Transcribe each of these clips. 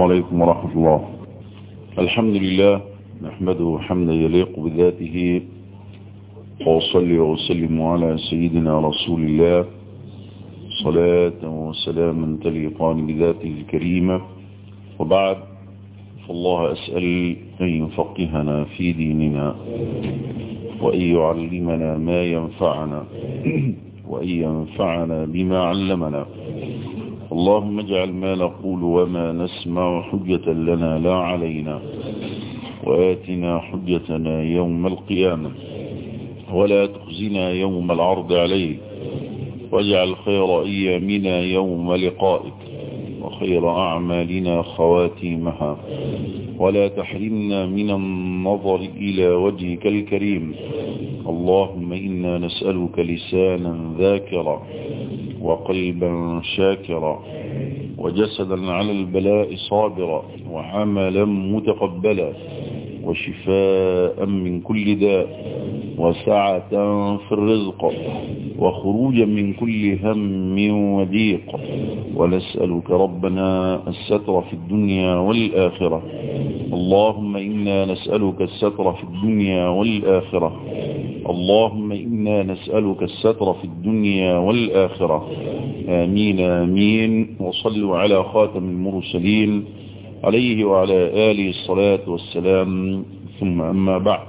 عليكم ورحمة الله الحمد لله نحمده حمدا يليق بذاته وأصلي وأسلم على سيدنا رسول الله صلاة وسلاما تليقان بذاته الكريمة وبعد فالله أسأل أن يفقهنا في ديننا وأن يعلمنا ما ينفعنا وأن ينفعنا بما علمنا اللهم اجعل ما نقول وما نسمع حجة لنا لا علينا وآتنا حجتنا يوم القيامة ولا تخزنا يوم العرض عليك واجعل خير أيامنا يوم لقائك وخير أعمالنا خواتيمها ولا تحرمنا من النظر إلى وجهك الكريم اللهم إنا نسألك لسانا ذاكرا وقلبا شاكرا وجسدا على البلاء صابرا وعملا متقبلا وشفاء من كل داء وسعة في الرزق وخروجا من كل هم وضيق ونسألك ربنا الستر في الدنيا والآخرة اللهم إنا نسألك الستر في الدنيا والآخرة اللهم إنا نسألك الستر في الدنيا والآخرة آمين آمين وصلوا على خاتم المرسلين عليه وعلى آله الصلاة والسلام ثم أما بعد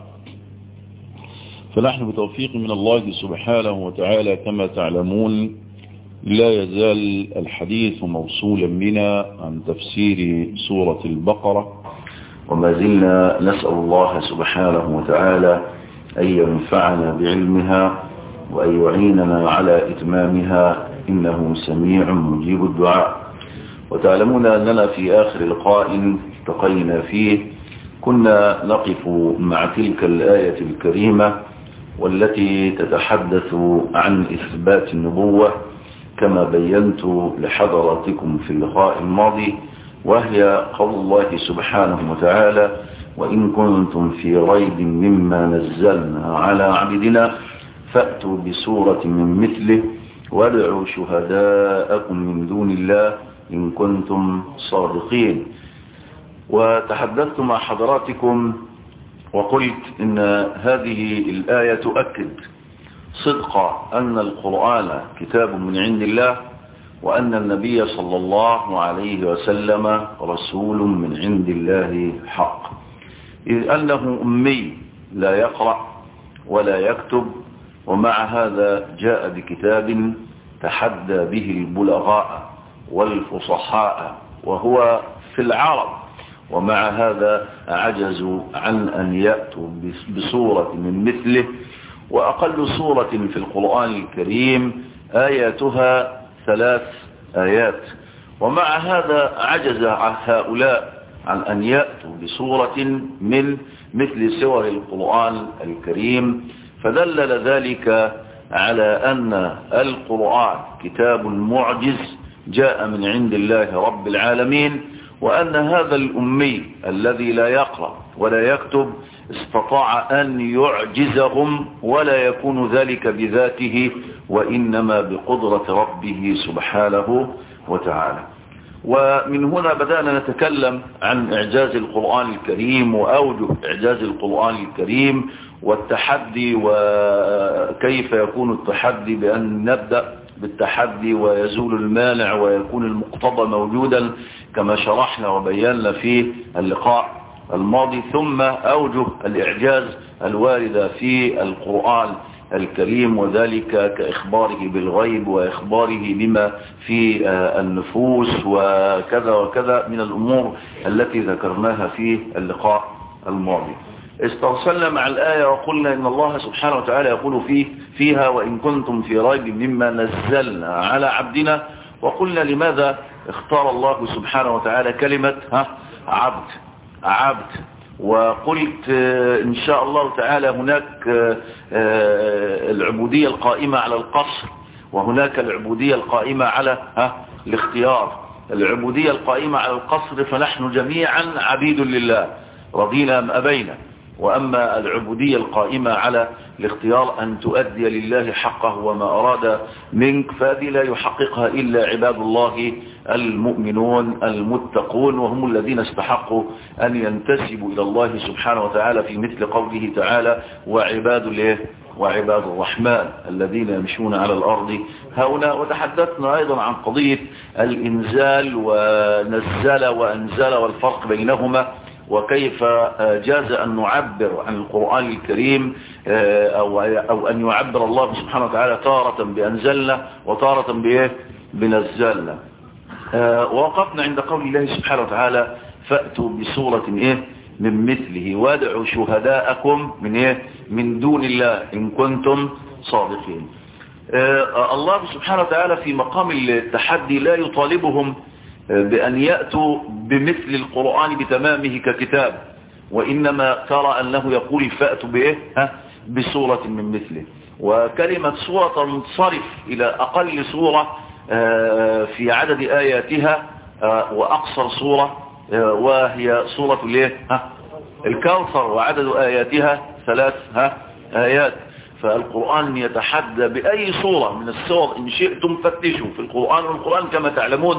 فنحن بتوفيق من الله سبحانه وتعالى كما تعلمون لا يزال الحديث موصولا بنا عن تفسير سورة البقرة وما زلنا نسأل الله سبحانه وتعالى أن ينفعنا بعلمها وأن يعيننا على إتمامها إنه سميع مجيب الدعاء وتعلمون أننا في آخر لقاء التقينا فيه كنا نقف مع تلك الآية الكريمة والتي تتحدث عن إثبات النبوة كما بينت لحضراتكم في اللقاء الماضي وهي قول الله سبحانه وتعالى وإن كنتم في ريب مما نزلنا على عبدنا فأتوا بسورة من مثله وادعوا شهداءكم من دون الله إن كنتم صادقين وتحدثت مع حضراتكم وقلت إن هذه الآية تؤكد صدق أن القرآن كتاب من عند الله وأن النبي صلى الله عليه وسلم رسول من عند الله حق إذ أنه أمي لا يقرأ ولا يكتب ومع هذا جاء بكتاب تحدى به البلغاء والفصحاء وهو في العرب ومع هذا عجزوا عن أن يأتوا بصورة من مثله وأقل صورة في القرآن الكريم آياتها ثلاث آيات ومع هذا عجز هؤلاء عن أن يأتوا بصورة من مثل سور القرآن الكريم فدلل ذلك على أن القرآن كتاب معجز جاء من عند الله رب العالمين وأن هذا الأمي الذي لا يقرأ ولا يكتب استطاع أن يعجزهم ولا يكون ذلك بذاته وإنما بقدرة ربه سبحانه وتعالى ومن هنا بدأنا نتكلم عن إعجاز القرآن الكريم وأوجه إعجاز القرآن الكريم والتحدي وكيف يكون التحدي بأن نبدأ بالتحدي ويزول المانع ويكون المقتضى موجودا كما شرحنا وبينا في اللقاء الماضي ثم أوجه الإعجاز الواردة في القرآن الكريم وذلك كإخباره بالغيب وإخباره بما في النفوس وكذا وكذا من الأمور التي ذكرناها في اللقاء الماضي استرسلنا مع الآية وقلنا إن الله سبحانه وتعالى يقول فيه فيها وإن كنتم في ريب مما نزلنا على عبدنا وقلنا لماذا اختار الله سبحانه وتعالى كلمة ها عبد عبد وقلت إن شاء الله تعالى هناك العبودية القائمة على القصر وهناك العبودية القائمة على ها الاختيار العبودية القائمة على القصر فنحن جميعا عبيد لله رضينا أم أبينا وأما العبودية القائمة على الاختيار أن تؤدي لله حقه وما أراد منك فهذه لا يحققها إلا عباد الله المؤمنون المتقون وهم الذين استحقوا أن ينتسبوا إلى الله سبحانه وتعالى في مثل قوله تعالى وعباد الله وعباد الرحمن الذين يمشون على الأرض هؤلاء وتحدثنا أيضا عن قضية الإنزال ونزل وأنزل والفرق بينهما وكيف جاز أن نعبر عن القرآن الكريم أو, أو أن يعبر الله سبحانه وتعالى تارة بأنزلنا وتارة بإيه بنزلنا ووقفنا عند قول الله سبحانه وتعالى فأتوا بسورة إيه من مثله وادعوا شهداءكم من إيه من دون الله إن كنتم صادقين الله سبحانه وتعالى في مقام التحدي لا يطالبهم بأن يأتوا بمثل القرآن بتمامه ككتاب وإنما ترى أنه يقول فأتوا بإيه ها بسورة من مثله وكلمة سورة تنصرف إلى أقل سورة في عدد آياتها وأقصر سورة وهي سورة الايه ها الكوثر وعدد آياتها ثلاث ها آيات فالقرآن يتحدى بأي صورة من الصور إن شئتم فتشوا في القرآن والقرآن كما تعلمون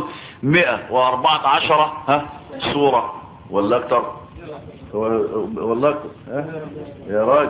114 ها سورة ولا أكثر والله أكثر يا راجل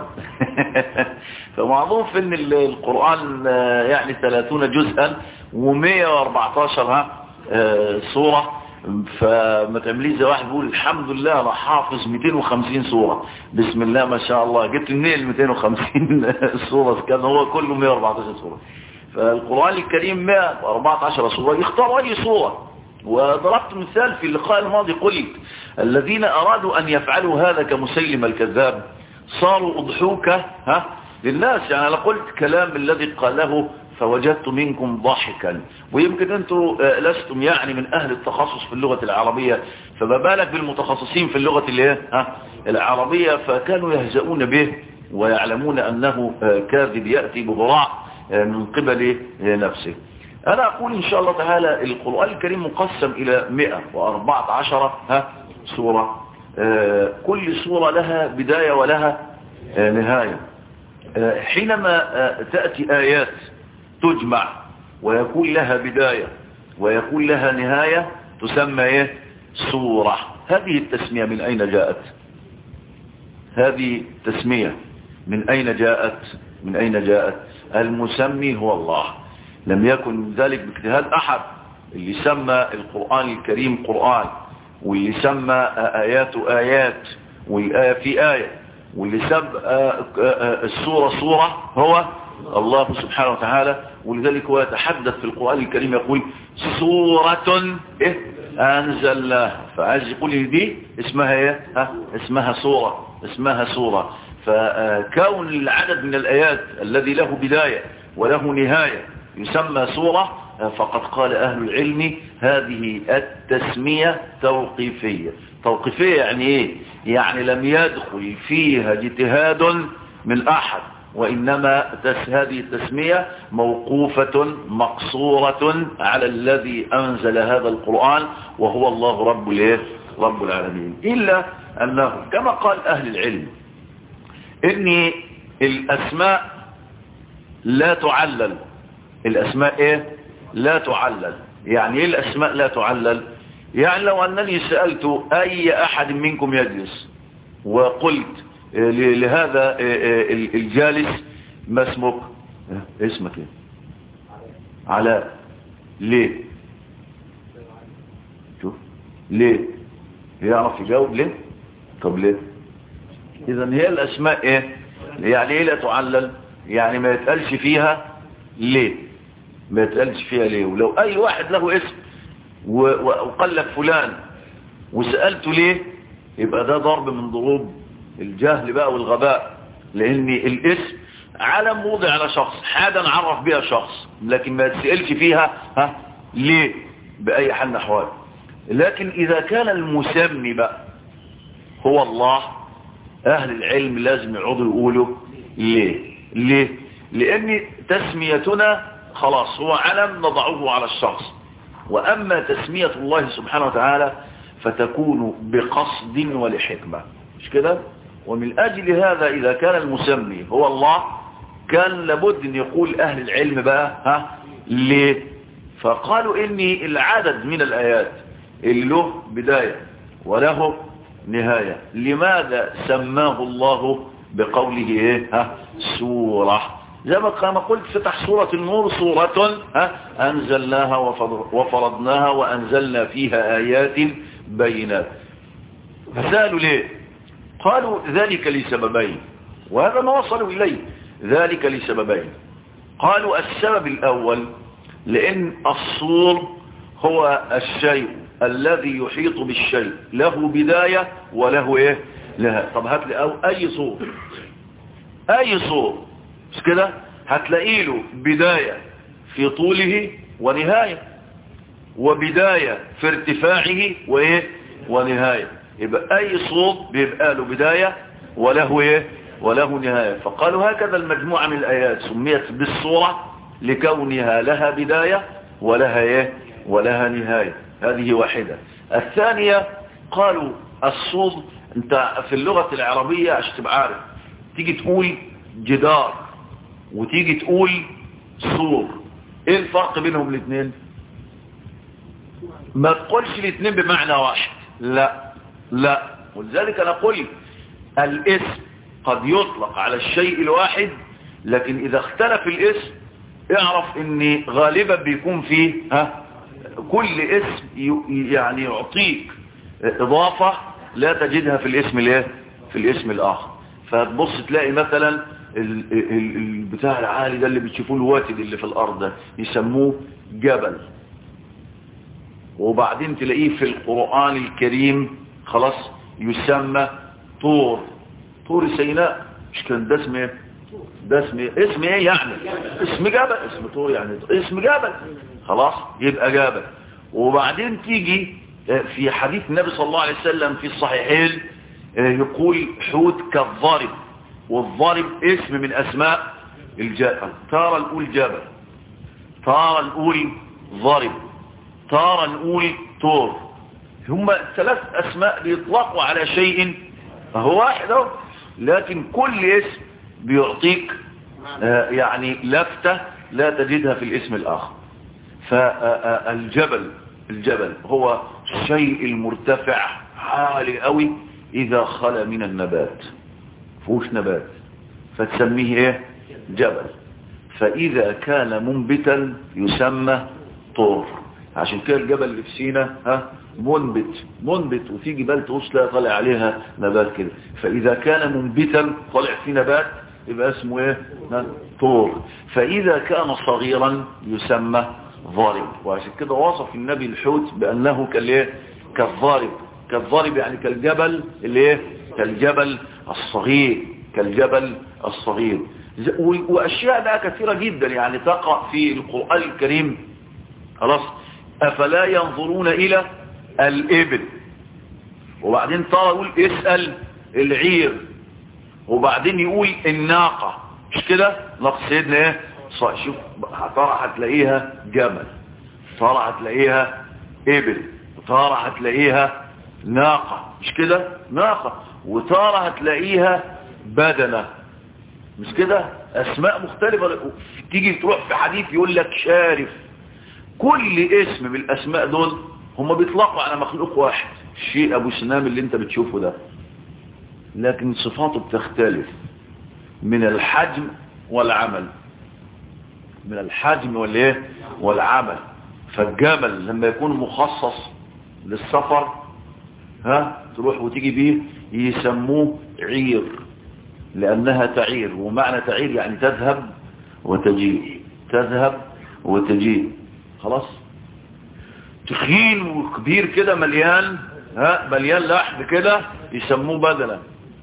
فمعروف ان القرآن يعني 30 جزءا و114 ها سورة فما تعمليش زي واحد بيقول الحمد لله انا حافظ 250 سورة بسم الله ما شاء الله جبت منين ال 250 سورة كان هو كله 114 سورة فالقرآن الكريم 114 سورة يختار اي سورة وضربت مثال في اللقاء الماضي قلت الذين ارادوا ان يفعلوا هذا كمسيلم الكذاب صاروا اضحوكة ها للناس يعني انا قلت كلام الذي قاله فوجدت منكم ضاحكا ويمكن انتم لستم يعني من اهل التخصص في اللغة العربية فما بالك بالمتخصصين في اللغة الايه ها العربية فكانوا يهزؤون به ويعلمون انه كاذب يأتي بضراع من قبل نفسه انا اقول ان شاء الله تعالى القرآن الكريم مقسم الى 114 ها سورة كل سورة لها بداية ولها نهاية حينما تأتي آيات تجمع ويكون لها بداية ويكون لها نهاية تسمى ايه سورة هذه التسمية من اين جاءت هذه التسمية من اين جاءت من اين جاءت المسمي هو الله لم يكن ذلك باجتهاد احد اللي سمى القرآن الكريم قرآن واللي سمى ايات ايات والآية في آية واللي سمى السورة سورة هو الله سبحانه وتعالى ولذلك هو يتحدث في القرآن الكريم يقول سورة إيه أنزلناها فعايز يقول لي دي اسمها إيه ها اسمها سورة اسمها سورة فكون العدد من الآيات الذي له بداية وله نهاية يسمى سورة فقد قال أهل العلم هذه التسمية توقيفية توقيفية يعني إيه يعني لم يدخل فيها اجتهاد من أحد وإنما هذه التسمية موقوفة مقصورة على الذي أنزل هذا القرآن وهو الله رب الايه رب العالمين إلا أنه كما قال أهل العلم إن الأسماء لا تعلل الأسماء إيه لا تعلل يعني إيه الأسماء لا تعلل يعني لو أنني سألت أي أحد منكم يجلس وقلت لهذا الجالس ما اسمك اسمك ايه علاء ليه شوف ليه يعرف يجاوب ليه طب ليه اذا هي الاسماء ايه يعني ايه لا تعلل يعني ما يتقالش فيها ليه ما يتقالش فيها ليه ولو اي واحد له اسم وقال لك فلان وسألته ليه يبقى ده ضرب من ضروب الجهل بقى والغباء لان الاسم علم وضع على شخص حاجة نعرف بها شخص لكن ما تسألش فيها ها ليه بأي حال من احوال لكن إذا كان المسمي بقى هو الله أهل العلم لازم يقعدوا يقولوا ليه ليه لأن تسميتنا خلاص هو علم نضعه على الشخص وأما تسمية الله سبحانه وتعالى فتكون بقصد ولحكمة مش كده ومن أجل هذا إذا كان المسمي هو الله كان لابد أن يقول أهل العلم بقى ها ليه فقالوا إني العدد من الآيات اللي له بداية وله نهاية لماذا سماه الله بقوله إيه ها سورة زي ما كما قلت فتح سورة النور سورة ها أنزلناها وفرضناها وأنزلنا فيها آيات بينات فسألوا ليه قالوا ذلك لسببين وهذا ما وصلوا إليه ذلك لسببين قالوا السبب الأول لأن الصور هو الشيء الذي يحيط بالشيء له بداية وله ايه لها طب هات لي أو أي صور أي صور مش كده هتلاقي له بداية في طوله ونهاية وبداية في ارتفاعه وايه ونهاية يبقى اي صوت بيبقى له بداية وله ايه وله نهاية فقالوا هكذا المجموعة من الايات سميت بالصورة لكونها لها بداية ولها ايه ولها نهاية هذه واحدة الثانية قالوا الصوت انت في اللغة العربية عشان تبقى عارف تيجي تقول جدار وتيجي تقول سور ايه الفرق بينهم الاثنين ما تقولش الاثنين بمعنى واحد لا لا ولذلك انا قلت الاسم قد يطلق على الشيء الواحد لكن اذا اختلف الاسم اعرف ان غالبا بيكون فيه ها كل اسم يعني يعطيك اضافة لا تجدها في الاسم الايه في الاسم الاخر فتبص تلاقي مثلا البتاع العالي ده اللي بتشوفوه الواتد اللي في الارض ده يسموه جبل وبعدين تلاقيه في القرآن الكريم خلاص يسمى طور طور سيناء مش كان ده اسم ايه ده اسم ايه اسم ايه يعني اسم جبل اسم طور يعني اسم جبل خلاص يبقى جبل وبعدين تيجي في حديث النبي صلى الله عليه وسلم في الصحيحين يقول حوت كالضارب والضارب اسم من اسماء الجبل تارة نقول جبل تارة نقول ضارب تارة نقول طور هم ثلاث اسماء بيطلقوا على شيء فهو واحد اهو لكن كل اسم بيعطيك آه يعني لفتة لا تجدها في الاسم الاخر فالجبل الجبل هو الشيء المرتفع عالي قوي اذا خلى من النبات فوش نبات فتسميه ايه جبل فاذا كان منبتا يسمى طور عشان كده الجبل اللي في سينا ها منبت منبت وفي جبال تقص لا طالع عليها نبات كده فاذا كان منبتا طالع فيه نبات يبقى اسمه ايه طور فاذا كان صغيرا يسمى ضارب وعشان كده وصف النبي الحوت بانه كالايه كالضارب كالضارب يعني كالجبل اللي ايه كالجبل الصغير كالجبل الصغير واشياء بقى كثيرة جدا يعني تقع في القرآن الكريم خلاص افلا ينظرون الى الابل وبعدين طالع يقول اسأل العير وبعدين يقول الناقة مش كده ناقة سيدنا ايه شوف ترى هتلاقيها جمل ترى هتلاقيها ابل وترى هتلاقيها ناقة مش كده ناقة وتارة هتلاقيها بدنة مش كده اسماء مختلفة تيجي تروح في حديث يقول لك شارف كل اسم من الاسماء دول هم بيطلقوا على مخلوق واحد الشيء ابو سنام اللي انت بتشوفه ده لكن صفاته بتختلف من الحجم والعمل من الحجم والايه والعمل فالجمل لما يكون مخصص للسفر ها تروح وتيجي بيه يسموه عير لأنها تعير ومعنى تعير يعني تذهب وتجيء تذهب وتجيء خلاص تخين وكبير كده مليان ها مليان لحم كده يسموه بدلا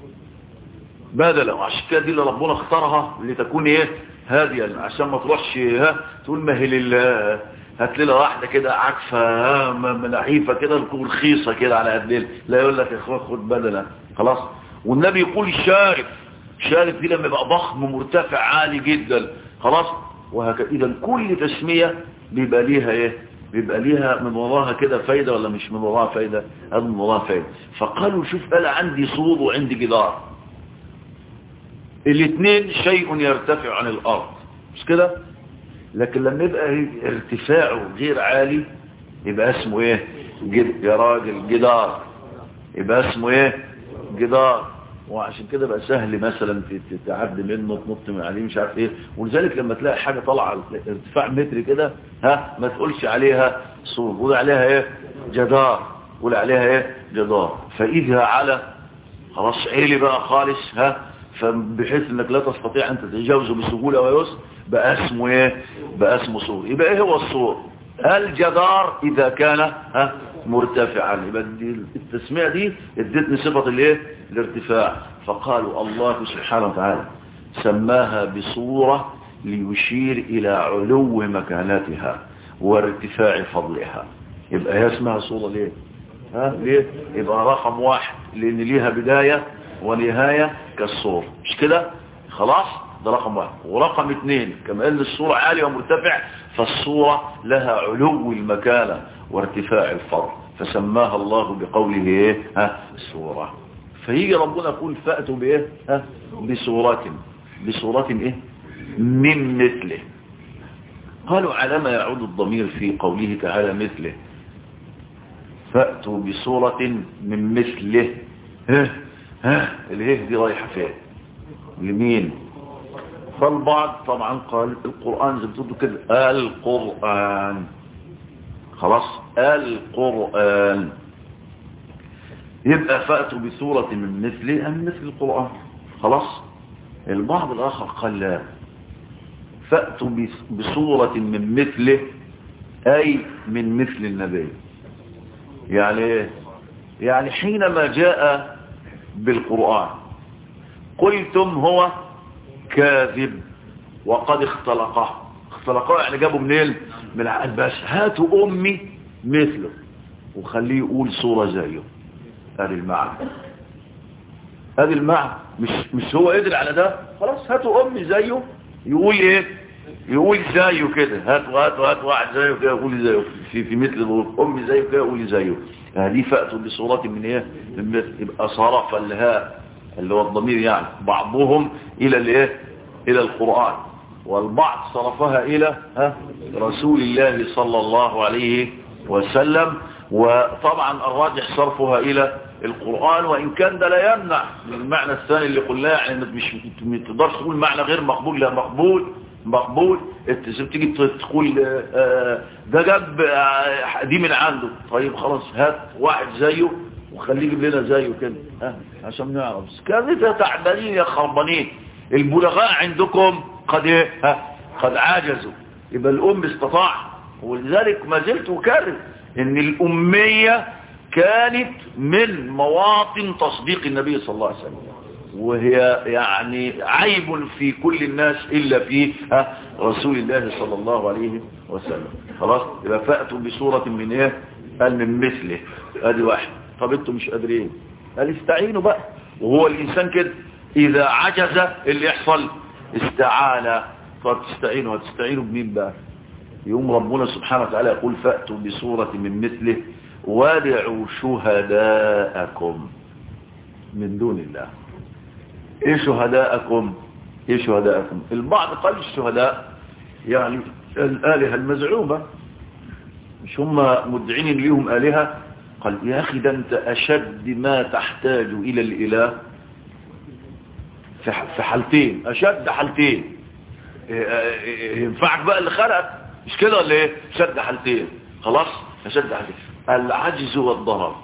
بدلا وعشان كده دي اللي ربنا اختارها لتكون ايه هادية عشان ما تروحش ها تقول ما هي لله هات لنا واحده كده عكفه مناحيفه كده تكون رخيصه كده على قد لا يقول لك يا اخويا خد بدلا خلاص والنبي يقول شارف شارف دي لما يبقى ضخم مرتفع عالي جدا خلاص وهكذا اذا كل تسميه بيبقى ليها ايه بيبقى ليها من وراها كده فايده ولا مش من وراها فايده هذا من وراها فايده فقالوا شوف انا عندي صور وعندي جدار الاثنين شيء يرتفع عن الارض مش كده لكن لما يبقى ارتفاعه غير عالي يبقى اسمه ايه جد يا راجل جدار يبقى اسمه ايه جدار وعشان كده بقى سهل مثلا تعدي منه تنط من عليه مش عارف ايه ولذلك لما تلاقي حاجه طالعه ارتفاع متر كده ها ما تقولش عليها سور قول عليها ايه جدار قول عليها ايه جدار فاذا على خلاص عيلي بقى خالص ها فبحيث انك لا تستطيع ان تتجاوزه بسهوله ويسر بقى اسمه ايه بقى اسمه سور يبقى ايه هو السور الجدار اذا كان ها مرتفعا يبقى التسمية دي ادتني صفة الايه الارتفاع فقالوا الله سبحانه وتعالى سماها بصورة ليشير الى علو مكانتها وارتفاع فضلها يبقى هي اسمها صورة ليه ها ليه يبقى رقم واحد لان ليها بداية ونهاية كالصور مش كده خلاص ده رقم واحد ورقم اثنين كما ان الصورة عالية ومرتفع فالصورة لها علو المكانة وارتفاع الفضل فسماها الله بقوله ايه ها سورة فيجي ربنا يقول فأتوا بايه ها بسورة بسورة ايه من مثله قالوا على ما يعود الضمير في قوله تعالى مثله فأتوا بسورة من مثله ها ها الهيه دي رايحة فين لمين فالبعض طبعا قال القرآن زي بتقولوا كده القرآن خلاص القرآن يبقى فأتوا بسورة من مثله من مثل القرآن خلاص البعض الآخر قال لا فأتوا بسورة من مثله أي من مثل النبي يعني يعني حينما جاء بالقرآن قلتم هو كاذب وقد اختلقه اختلقه يعني جابوا منين من بس هاتوا امي مثله وخليه يقول صورة زيه هذه المعنى هذه المعنى مش مش هو قدر على ده خلاص هاتوا امي زيه يقول ايه يقول زيه كده هاتوا هاتوا هاتوا واحد زيه كده يقول زيه في في مثل الظروف امي زيه كده يقول زيه هذه فاتوا بصورة من ايه من مثل يبقى صرف الهاء اللي هو الضمير يعني بعضهم الى الايه الى القرآن والبعض صرفها الى ها رسول الله صلى الله عليه وسلم وطبعا الراجح صرفها الى القرآن وان كان ده لا يمنع من المعنى الثاني اللي قلناه يعني مش ما تقدرش تقول معنى غير مقبول لا مقبول مقبول تيجي تقول ده جاب دي من عنده طيب خلاص هات واحد زيه وخليه يجيب لنا زيه كده ها عشان نعرف كذا تعبانين يا خربانين البلغاء عندكم قد ايه ها قد عاجزوا يبقى الام استطاع ولذلك ما زلت اكرر ان الاميه كانت من مواطن تصديق النبي صلى الله عليه وسلم وهي يعني عيب في كل الناس إلا في ها رسول الله صلى الله عليه وسلم خلاص يبقى فأتوا بصورة من ايه قال من مثله ادي واحد طب انتم مش قادرين قال استعينوا بقى وهو الانسان كده اذا عجز اللي يحصل استعانة طب تستعينوا هتستعينوا بمين بقى يوم ربنا سبحانه وتعالى يقول فأتوا بصورة من مثله وادعوا شهداءكم من دون الله ايه شهداءكم ايه شهداءكم البعض قال الشهداء يعني الآلهة المزعومة مش هم مدعين ليهم آلهة قال يا أخي ده أنت أشد ما تحتاج إلى الإله في حالتين أشد حالتين ينفعك بقى اللي خلق مش كده ولا ايه أشد حالتين خلاص أشد حالتين العجز والضرر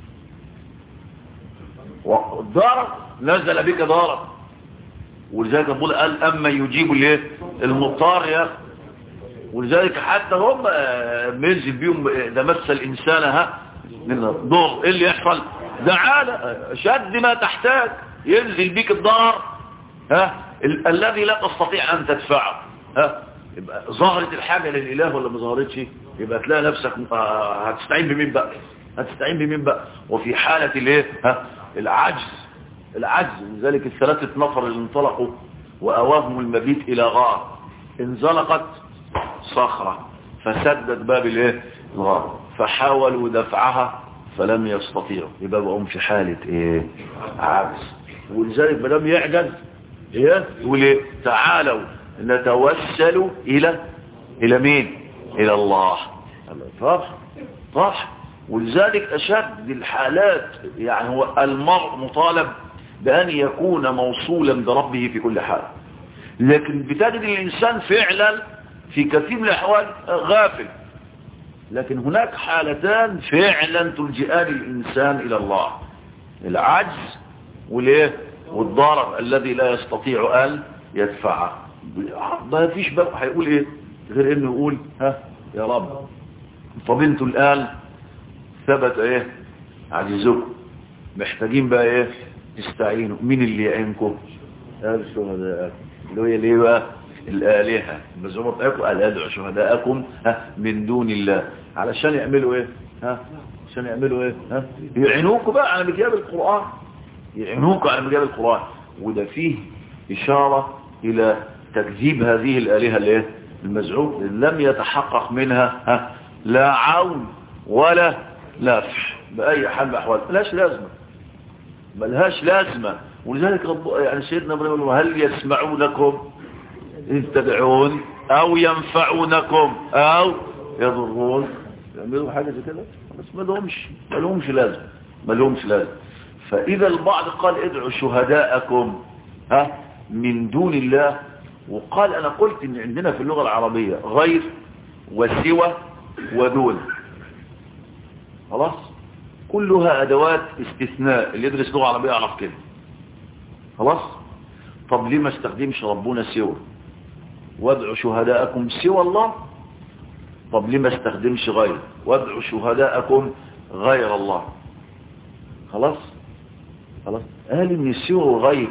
والضرر نزل بك ضرر ولذلك ربنا قال أما يجيب الايه المضطر يا أخي ولذلك حتى هم بينزل بيهم ده مس الإنسان ها من ضر ايه اللي يحصل ده عادة شد ما تحتاج ينزل بيك الضرر ها ال الذي لا تستطيع أن تدفعه ها يبقى ظهرت الحاجة للإله ولا ما ظهرتش يبقى تلاقي نفسك هتستعين بمين بقى هتستعين بمين بقى وفي حالة الايه ها العجز العجز لذلك الثلاثة نفر اللي انطلقوا وأواهم المبيت إلى غار انزلقت صخرة فسدت باب الايه الغار فحاولوا دفعها فلم يستطيعوا يبقى بقوم في حالة ايه عجز ولذلك ما دام يعجز ايه يقول ايه تعالوا نتوسل الى الى مين الى الله صح صح ولذلك اشد الحالات يعني هو المرء مطالب بان يكون موصولا بربه في كل حال لكن بتجد الانسان فعلا في كثير من الاحوال غافل لكن هناك حالتان فعلا تلجئان الانسان الى الله العجز والايه والضرر الذي لا يستطيع ان يدفعه ما فيش بقى هيقول ايه غير انه يقول ها يا رب طب انتوا الان ثبت ايه عجزكم محتاجين بقى ايه تستعينوا مين اللي يعينكم قال الشهداء اللي هي ليه بقى الآلهة المزعومة بتاعكم قال ادعوا شهداءكم ها من دون الله علشان يعملوا ايه ها عشان يعملوا ايه ها يعينوكم بقى على مجال القرآن يعينوكم على مجال القرآن وده فيه إشارة إلى تكذيب هذه الآلهة الايه المزعوم لم يتحقق منها ها لا عون ولا نافع بأي حال من الأحوال ملهاش لازمة ملهاش لازمة ولذلك رب يعني سيدنا ابراهيم يقول هل يسمعونكم إذ تدعون أو ينفعونكم أو يضرون يعملوا حاجة زي كده بس ما لهمش ما لهمش لازم ما لهمش لازم فإذا البعض قال ادعوا شهداءكم ها من دون الله وقال أنا قلت إن عندنا في اللغة العربية غير وسوى ودون خلاص كلها أدوات استثناء اللي يدرس لغة عربية يعرف كده خلاص طب ليه ما استخدمش ربنا سوى وادعوا شهداءكم سوى الله طب ليه ما استخدمش غير وادعوا شهداءكم غير الله خلاص خلاص قال ان السوى وغير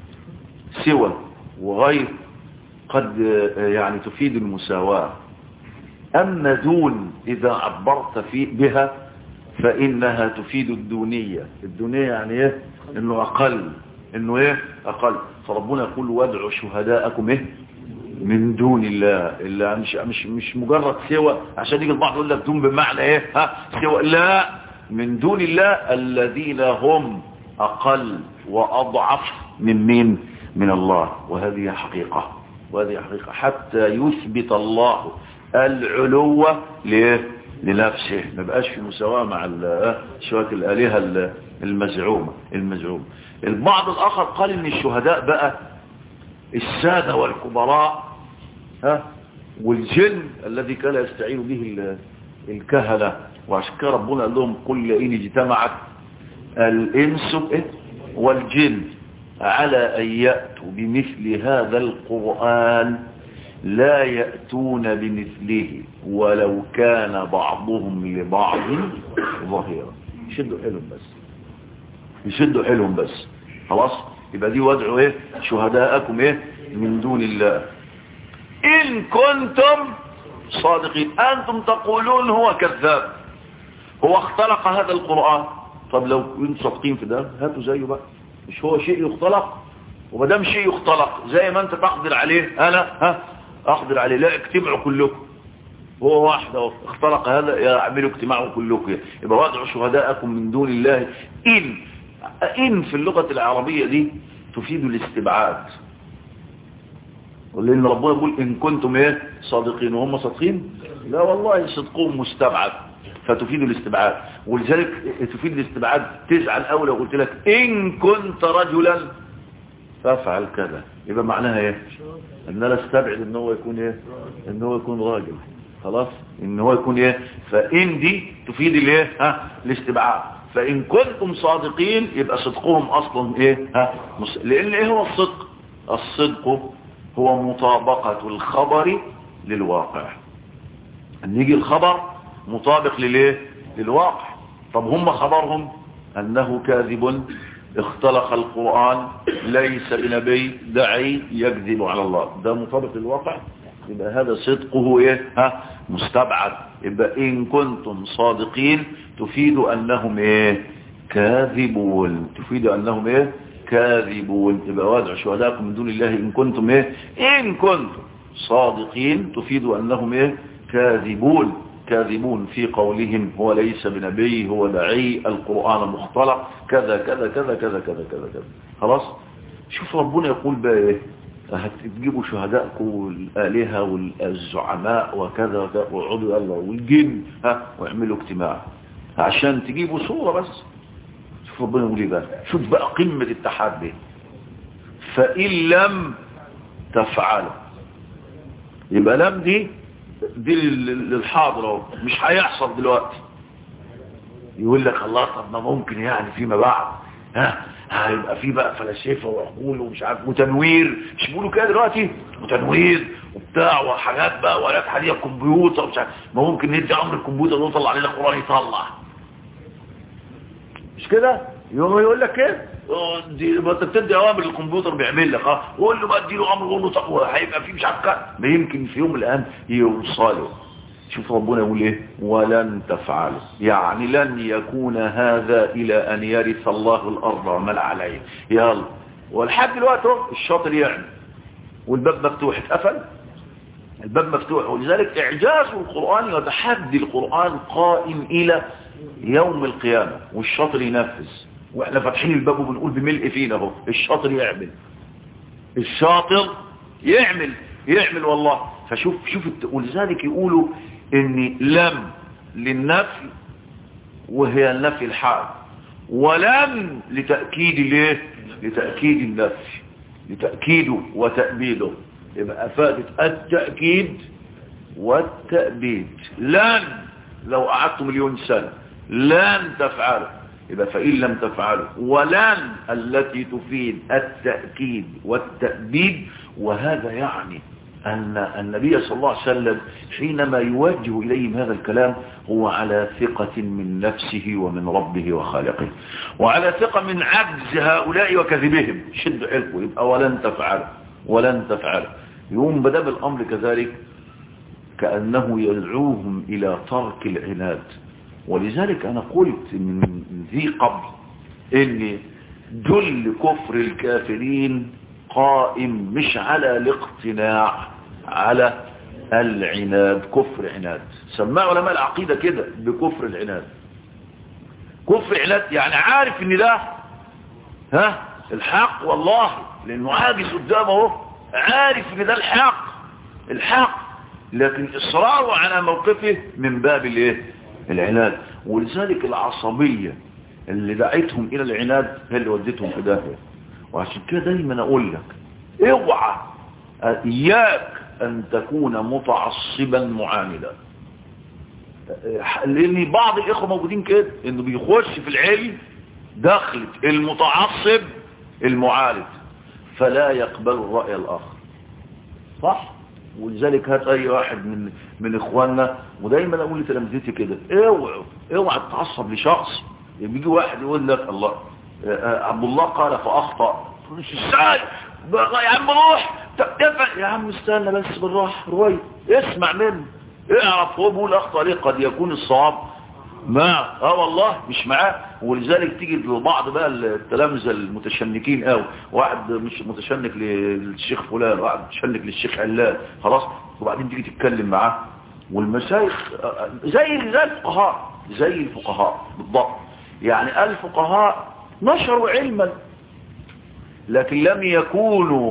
سوى وغير قد يعني تفيد المساواة أما دون إذا عبرت في بها فإنها تفيد الدونية الدونية يعني إيه إنه أقل إنه إيه أقل فربنا يقول وادعوا شهداءكم إيه من دون الله إلا مش مش مش مجرد سوى عشان يجي البعض يقول لك دون بمعنى إيه ها سوى لا من دون الله الذين هم أقل وأضعف من مين من الله وهذه حقيقة وهذه حقيقة حتى يثبت الله العلو ليه لنفسه ما بقاش في مساواة مع شوية الآلهة المزعومة المزعومة البعض الآخر قال إن الشهداء بقى السادة والكبراء ها والجن الذي كان يستعين به الكهنة وعشان كده ربنا قال لهم قل إن اجتمعت الإنس والجن على أن يأتوا بمثل هذا القرآن لا يأتون بمثله ولو كان بعضهم لبعض ظهيرا يشدوا حيلهم بس يشدوا حيلهم بس خلاص يبقى دي وادعوا ايه شهداءكم ايه من دون الله ان كنتم صادقين انتم تقولون هو كذاب هو اختلق هذا القرآن طب لو كنتم صادقين في ده هاتوا زيه بقى مش هو شيء يختلق ومدام شيء يختلق زي ما انت تقدر عليه انا ها اقدر عليه لا اجتمعوا كلكم هو واحد اهو اختلق هذا يعملوا اجتماعه كلكم يبقى وادعوا شهداءكم من دون الله ان ان في اللغة العربية دي تفيد الاستبعاد لان ربنا يقول ان كنتم ايه صادقين وهم صادقين لا والله صدقهم مستبعد فتفيد الاستبعاد ولذلك تفيد الاستبعاد تزعل اول لو قلت لك ان كنت رجلا فافعل كذا يبقى معناها ايه ان انا استبعد ان هو يكون ايه ان هو يكون راجل خلاص ان هو يكون ايه فان دي تفيد الايه ها الاستبعاد فان كنتم صادقين يبقى صدقهم اصلا ايه ها لان ايه هو الصدق الصدق هو مطابقة الخبر للواقع ان يجي الخبر مطابق للايه للواقع طب هم خبرهم انه كاذب اختلق القرآن ليس بنبي دعي يكذب على الله ده مطابق للواقع يبقى هذا صدقه ايه ها مستبعد يبقى ان كنتم صادقين تفيد انهم ايه كاذبون تفيد انهم ايه كاذبون يبقى وادعوا شهداءكم من دون الله ان كنتم ايه ان كنتم صادقين تفيد انهم ايه كاذبون كاذبون في قولهم هو ليس بنبي هو دعي القرآن مختلق كذا كذا كذا كذا كذا كذا كذا خلاص شوف ربنا يقول بقى ايه هتجيبوا شهداءكم والآلهة والزعماء وكذا وكذا ويقعدوا يلا والجن ها واعملوا اجتماع عشان تجيبوا صورة بس شوف ربنا يقول ايه بقى شوف بقى قمة التحدي فإن لم تفعلوا يبقى لم دي دي للحاضر مش هيحصل دلوقتي يقول لك الله طب ما ممكن يعني فيما بعد ها هيبقى في بقى فلاسفه وعقول ومش عارف وتنوير مش بيقولوا كده دلوقتي وتنوير وبتاع وحاجات بقى وآلات حديثه كمبيوتر ومش عارف ما ممكن ندي امر الكمبيوتر ويطلع علينا قران يطلع مش كده يوم يقول لك كده دي ما انت بتدي اوامر للكمبيوتر بيعمل لك اه قول له بقى اديله امر قول له طب هيبقى في مش عارف ما يمكن في يوم من الايام يوصلوا شوف ربنا يقول ايه ولن تفعلوا يعني لن يكون هذا الى ان يرث الله الارض ومن عليه يلا ولحد دلوقتي الشاطر يعني والباب مفتوح اتقفل الباب مفتوح ولذلك اعجاز القرآن وتحدي القرآن قائم الى يوم القيامة والشاطر ينفذ واحنا فاتحين الباب وبنقول بملء فينا اهو الشاطر يعمل الشاطر يعمل يعمل والله فشوف شوف ولذلك يقولوا ان لم للنفي وهي النفي الحال ولم لتأكيد ليه لتأكيد النفي لتأكيده وتأبيده يبقى أفادت التأكيد والتأبيد لن لو قعدت مليون سنة لن تفعلوا يبقى فإن لم تفعلوا ولن التي تفيد التأكيد والتأبيد وهذا يعني أن النبي صلى الله عليه وسلم حينما يوجه إليهم هذا الكلام هو على ثقة من نفسه ومن ربه وخالقه وعلى ثقة من عجز هؤلاء وكذبهم شد حلقه يبقى ولن تفعل ولن تفعل يوم بدأ بالأمر كذلك كأنه يدعوهم إلى ترك العناد ولذلك أنا قلت من ذي قبل إن جل كفر الكافرين قائم مش على الاقتناع على العناد كفر عناد سماه علماء العقيدة كده بكفر العناد كفر عناد يعني عارف ان ده ها الحق والله لانه عاجز قدامه عارف ان ده الحق الحق لكن اصراره على موقفه من باب الايه العناد ولذلك العصبية اللي دعتهم الى العناد هي اللي ودتهم في داهيه وعشان كده دايما اقول لك اوعى اياك ان تكون متعصبا معاندا لان بعض الاخوه موجودين كده انه بيخش في العلم دخلة المتعصب المعارض فلا يقبل الرأي الاخر صح ولذلك هات اي واحد من من اخواننا ودايما اقول لتلامذتي كده اوعوا اوعى تتعصب لشخص بيجي واحد يقول لك الله عبد الله قال فاخطا مش ازاي يا عم روح تفعل يا عم استنى بس بالراحه روي اسمع منه اعرف هو بيقول اخطا ليه قد يكون الصواب ما اه والله مش معاه ولذلك تيجي لبعض بقى التلامذه المتشنكين قوي واحد مش متشنك للشيخ فلان واحد متشنك للشيخ علان خلاص وبعدين تيجي تتكلم معاه والمشايخ زي زي الفقهاء زي الفقهاء بالضبط يعني الفقهاء نشروا علما لكن لم يكونوا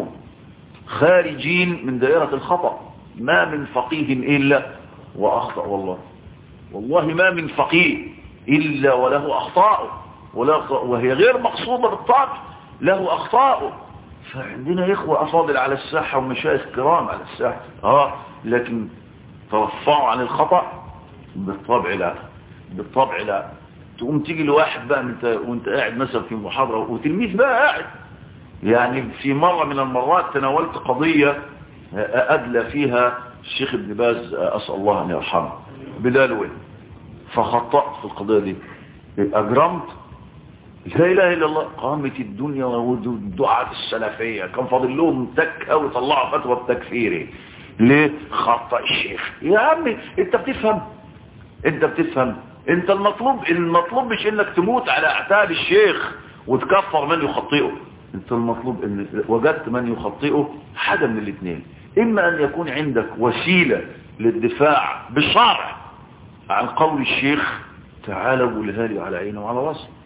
خارجين من دائرة الخطأ ما من فقيه إلا وأخطأ والله والله ما من فقيه إلا وله أخطاء وهي غير مقصودة بالطبع له أخطاء فعندنا إخوة أفاضل على الساحة ومشايخ كرام على الساحة آه لكن ترفعوا عن الخطأ بالطبع لا بالطبع لا تقوم تيجي لواحد بقى انت وانت قاعد مثلا في محاضرة وتلميذ بقى قاعد يعني في مرة من المرات تناولت قضية أدلى فيها الشيخ ابن باز أسأل الله أن يرحمه بدلوه فخطأت في القضية دي أجرمت لا إله إلا الله قامت الدنيا والدعاة السلفية كان فاضل لهم تكة وطلعوا فتوى التكفيري ليه خطأ الشيخ يا عمي انت بتفهم انت بتفهم انت المطلوب المطلوب مش انك تموت على اعتاب الشيخ وتكفر من يخطئه انت المطلوب ان وجدت من يخطئه حاجة من الاثنين اما ان يكون عندك وسيلة للدفاع بالشرع عن قول الشيخ تعالوا قولها لي على عيني وعلى راسي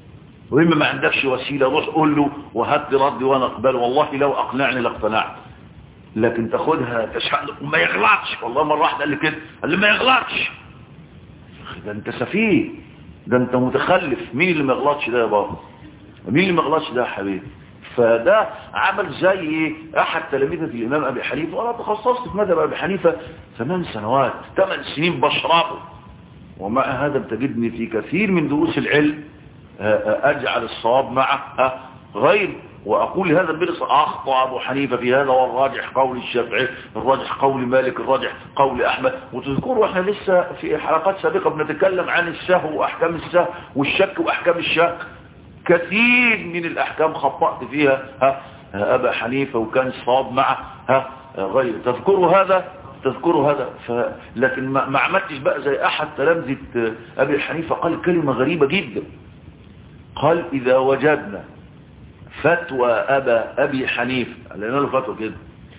وإما ما عندكش وسيلة روح قول له وهات لي ردي وأنا أقبله والله لو أقنعني لاقتنعت لكن تاخدها تشحن وما يغلطش والله مرة واحدة قال لي كده قال لي ما يغلطش ده انت سفيه ده انت متخلف مين اللي ما يغلطش ده يا بابا مين اللي ما يغلطش ده يا حبيبي فده عمل زي احد تلاميذة الامام ابي حنيفه وانا تخصصت في مذهب ابي حنيفه ثمان سنوات ثمان سنين بشربه ومع هذا بتجدني في كثير من دروس العلم اجعل الصواب مع غير واقول هذا بلس اخطا ابو حنيفه في هذا والراجح قول الشافعي الراجح قول مالك الراجح قول احمد وتذكروا احنا لسه في حلقات سابقه بنتكلم عن السهو واحكام السهو والشك واحكام الشك كثير من الاحكام خطأت فيها ها ابا حنيفه وكان الصواب مع ها غير تذكروا هذا تذكروا هذا ف... لكن ما, ما عملتش بقى زي احد تلامذه ابي حنيفه قال كلمه غريبه جدا قال اذا وجدنا فتوى أبا أبي حنيفة لأنه له فتوى كده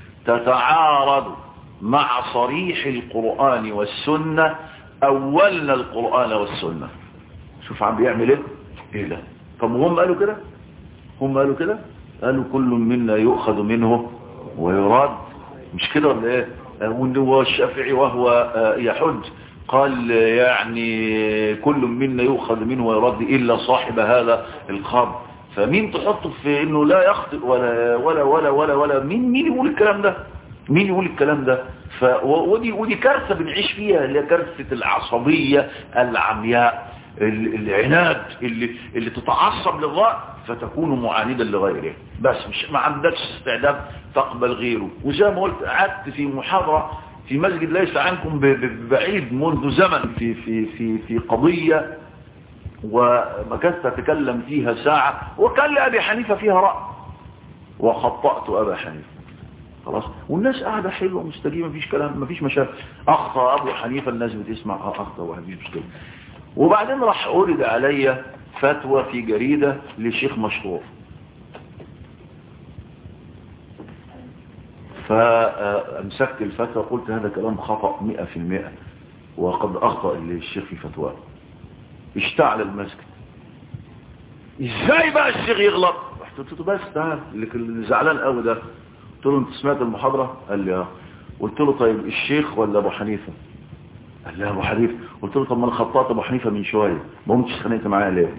تتعارض مع صريح القرآن والسنة أولنا القرآن والسنة شوف عم بيعمل ايه ايه ده طب هم قالوا كده هم قالوا كده قالوا كل منا يؤخذ منه ويراد مش كده ولا ايه والشافعي وهو يحج قال يعني كل منا يؤخذ منه ويرد إلا صاحب هذا القبر فمين تحطه في انه لا يخطئ ولا ولا ولا ولا ولا مين مين يقول الكلام ده مين يقول الكلام ده ف ودي ودي كارثه بنعيش فيها اللي هي كارثه العصبيه العمياء العناد اللي اللي تتعصب للراي فتكون معاندا لغيره بس مش ما عندكش استعداد تقبل غيره وزي ما قلت قعدت في محاضره في مسجد ليس عنكم بعيد منذ زمن في في في في قضيه ومكثت أتكلم فيها ساعة وكان لأبي حنيفة فيها رأي وخطأت أبا حنيفة خلاص والناس قاعدة حلوة مستجيبة مفيش كلام مفيش مشاكل أخطأ أبو حنيفة الناس بتسمع أخطأ ومفيش مشكلة وبعدين راح أورد علي فتوى في جريدة لشيخ مشهور فأمسكت الفتوى قلت هذا كلام خطأ مئة في المئة وقد أخطأ الشيخ في فتواه اشتعل المسجد ازاي بقى الشيخ يغلط رحت قلت له بس تعال اللي زعلان قوي ده قلت له انت سمعت المحاضره قال لي اه قلت له طيب الشيخ ولا ابو حنيفه قال لي ابو حنيفه قلت له طب ما انا خطأت ابو حنيفه من شويه ما قمتش اتخانقت معاه ليه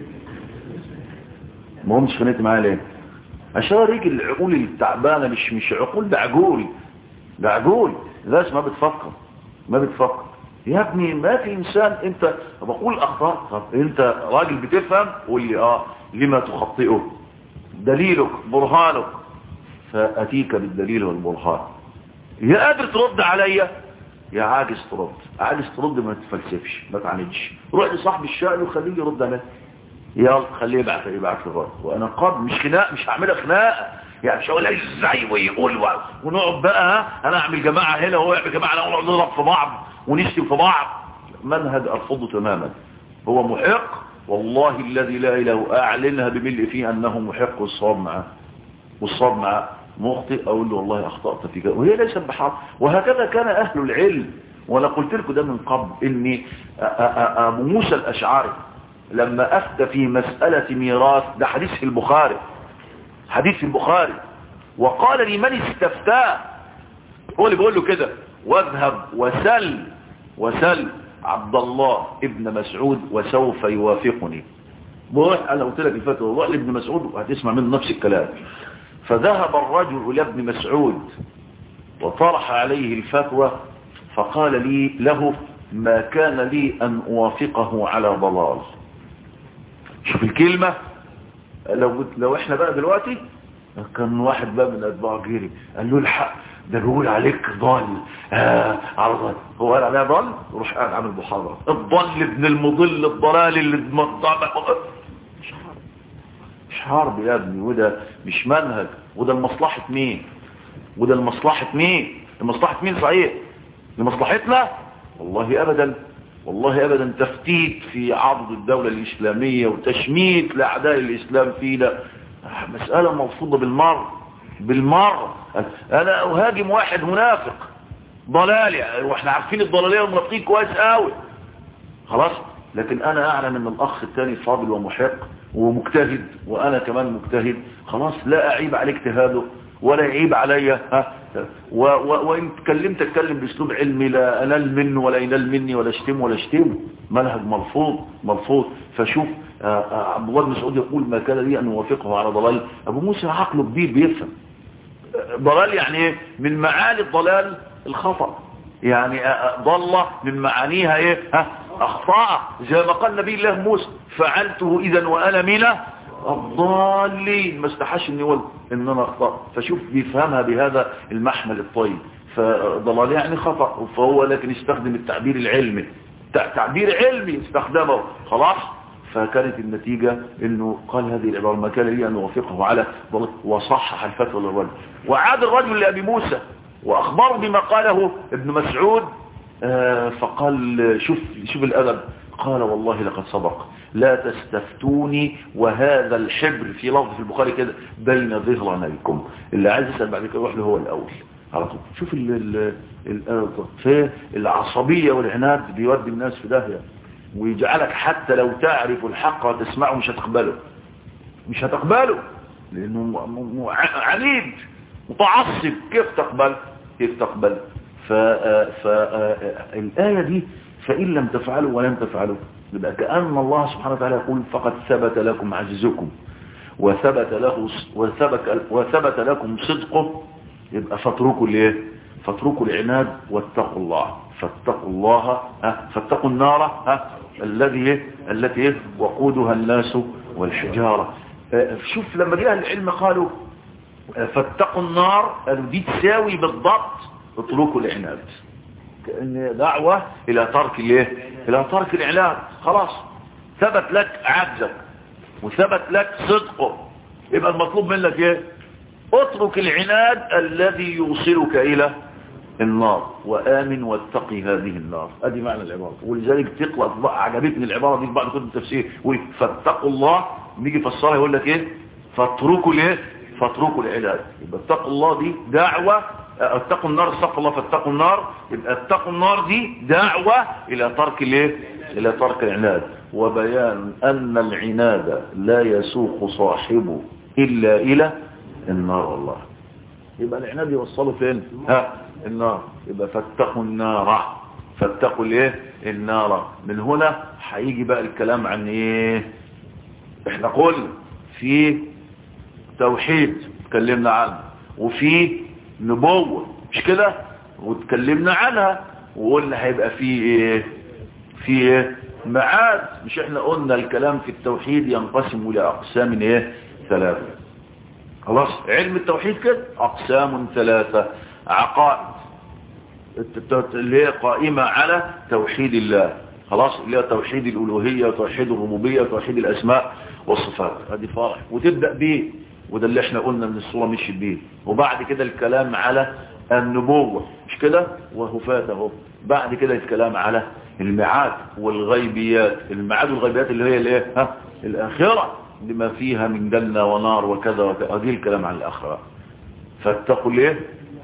ما قمتش اتخانقت معاه ليه عشان اوريك العقول التعبانه مش مش عقول ده عجول ده عجول ناس ما بتفكر ما بتفكر يا ابني ما في انسان انت بقول اخطاء طب انت راجل بتفهم قول لي اه لما تخطئه دليلك برهانك فاتيك بالدليل والبرهان يا قادر ترد عليا يا عاجز ترد عاجز ترد ما تفلسفش ما تعاندش روح لصاحب الشأن وخليه يرد عليك يلا خليه يبعت يبعت لي الرد وانا قاد مش خناق مش هعملها خناقه يعني مش هقول ازاي ويقول ونقعد بقى انا اعمل جماعه هنا وهو يعمل جماعه هنا ونقعد نضرب في بعض ونشتم في بعض منهج ارفضه تماما هو محق والله الذي لا اله اعلنها بملء فيه انه محق والصواب معاه والصواب معاه مخطئ اقول له والله اخطات في كذا وهي ليست بحق وهكذا كان اهل العلم وانا قلت لكم ده من قبل اني ابو موسى الاشعري لما افتى في مساله ميراث ده حديث في البخاري حديث في البخاري وقال لمن استفتاه هو اللي بيقول له كده واذهب وسل وسل عبد الله ابن مسعود وسوف يوافقني بروح انا قلت لك الفتوى روح لابن مسعود وهتسمع منه نفس الكلام فذهب الرجل الى ابن مسعود وطرح عليه الفتوى فقال لي له ما كان لي ان اوافقه على ضلال شوف الكلمه لو لو احنا بقى دلوقتي كان واحد بقى من اتباع جيري قال له الحق ده بيقول عليك ضال آه على ضال هو قال عليها ضال روح قاعد عامل محاضره الضل ابن المضل الضلال اللي مطبع مش حرب مش حرب يا ابني وده مش منهج وده لمصلحه مين وده لمصلحه مين لمصلحه مين صحيح لمصلحتنا والله ابدا والله ابدا تفتيت في عرض الدولة الاسلامية وتشميت لاعداء الاسلام فينا مسألة مرفوضة بالمر بالمر انا اهاجم واحد منافق ضلالي واحنا عارفين الضلالية والمنافقين كويس قوي خلاص لكن انا اعلم ان الاخ الثاني فاضل ومحق ومجتهد وانا كمان مجتهد خلاص لا اعيب عليه اجتهاده ولا يعيب عليا ها و و وان اتكلمت اتكلم باسلوب علمي لا انال منه ولا ينال مني ولا اشتمه ولا اشتمه منهج مرفوض مرفوض فشوف عبد الله بن مسعود يقول ما كان لي ان اوافقه على ضلال ابو موسى عقله كبير بيفهم ضلال يعني ايه من معاني الضلال الخطأ يعني ضل من معانيها ايه ها اخطاء زي ما قال نبي الله موسى فعلته اذا وانا من الضالين ما استحاش اني اقول ان انا اخطأ فشوف بيفهمها بهذا المحمل الطيب فضلال يعني خطأ فهو لكن استخدم التعبير العلمي تعبير علمي استخدمه خلاص فكانت النتيجة انه قال هذه العبارة ما كان لي ان اوافقه على وصحح الفتوى للرجل وعاد الرجل لأبي موسى واخبره بما قاله ابن مسعود آه فقال شوف شوف الادب قال والله لقد صدق لا تستفتوني وهذا الحبر في لفظ في البخاري كده بين ظهرانيكم اللي عايز يسأل بعد كده يروح له هو الاول على طول شوف ال ال العصبية والعناد بيودي الناس في داهية ويجعلك حتى لو تعرف الحق وتسمعه مش هتقبله مش هتقبله لانه عنيد متعصب كيف تقبل كيف تقبل فالآية دي فإن لم تفعلوا ولم تفعلوا يبقى كأن الله سبحانه وتعالى يقول فقد ثبت لكم عجزكم وثبت له وثبت, وثبت لكم صدقه يبقى فاتركوا الايه فاتركوا العناد واتقوا الله فاتقوا الله ها فاتقوا النار ها الذي التي وقودها الناس والحجارة شوف لما جاء العلم قالوا فاتقوا النار قالوا دي تساوي بالضبط اتركوا العناد كأن دعوة الى ترك الايه الى ترك العناد خلاص ثبت لك عجزك وثبت لك صدقه يبقى المطلوب منك ايه اترك العناد الذي يوصلك الى النار وآمن واتقي هذه النار ادي معنى العبارة ولذلك تقرأ عجبتني العبارة دي بعد كتب التفسير يقول فاتقوا الله نيجي فسرها يقول لك ايه فاتركوا الايه فاتركوا العلاج يبقى اتقوا الله دي دعوة اتقوا النار استغفر الله فاتقوا النار يبقى اتقوا النار دي دعوة الى ترك الايه الى ترك العناد وبيان ان العناد لا يسوق صاحبه الا الى النار والله يبقى العناد يوصله فين ها النار يبقى فاتقوا النار فاتقوا الايه النار من هنا هيجي بقى الكلام عن ايه احنا قلنا في توحيد اتكلمنا عنه وفي نبوة مش كده واتكلمنا عنها وقلنا هيبقى في ايه في ايه معاد مش احنا قلنا الكلام في التوحيد ينقسم الى اقسام ايه ثلاثة خلاص علم التوحيد كده اقسام ثلاثة عقائد اللي هي قائمة على توحيد الله خلاص اللي هي توحيد الالوهية وتوحيد الربوبية وتوحيد الاسماء والصفات هذه فرع وتبدأ بيه وده اللي احنا قلنا ان الصورة مشيت بيه وبعد كده الكلام على النبوة مش كده وهو فات اهو بعد كده الكلام على الميعاد والغيبيات الميعاد والغيبيات اللي هي الايه ها الاخره لما فيها من جنه ونار وكذا وكذا دي الكلام عن الاخره فاتقوا الايه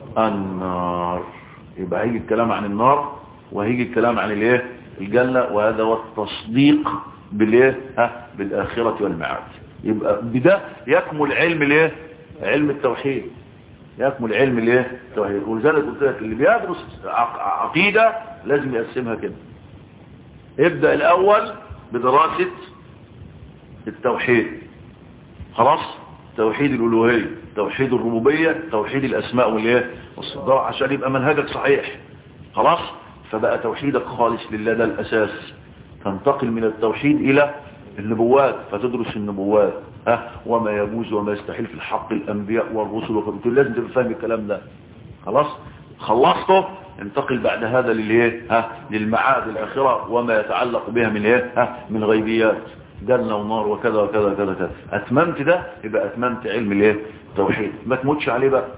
النار يبقى هيجي الكلام عن النار وهيجي الكلام عن الايه الجنه وهذا هو التصديق بالايه ها بالاخره والميعاد يبقى بده يكمل علم الايه علم التوحيد يكمل علم الايه التوحيد ولذلك قلت لك اللي بيدرس عقيده لازم يقسمها كده ابدا الاول بدراسه التوحيد خلاص توحيد الالوهيه توحيد الربوبيه توحيد الاسماء والايه والصفات عشان يبقى منهجك صحيح خلاص فبقى توحيدك خالص لله ده الاساس تنتقل من التوحيد الى النبوات فتدرس النبوات ها وما يجوز وما يستحيل في الحق الانبياء والرسل وقلت لازم تبقى فاهم الكلام ده خلاص خلصته انتقل بعد هذا للايه ها للمعاد الاخره وما يتعلق بها من ايه ها من غيبيات جنه ونار وكذا وكذا وكذا كذا اتممت ده يبقى اتممت علم الايه التوحيد ما تموتش عليه بقى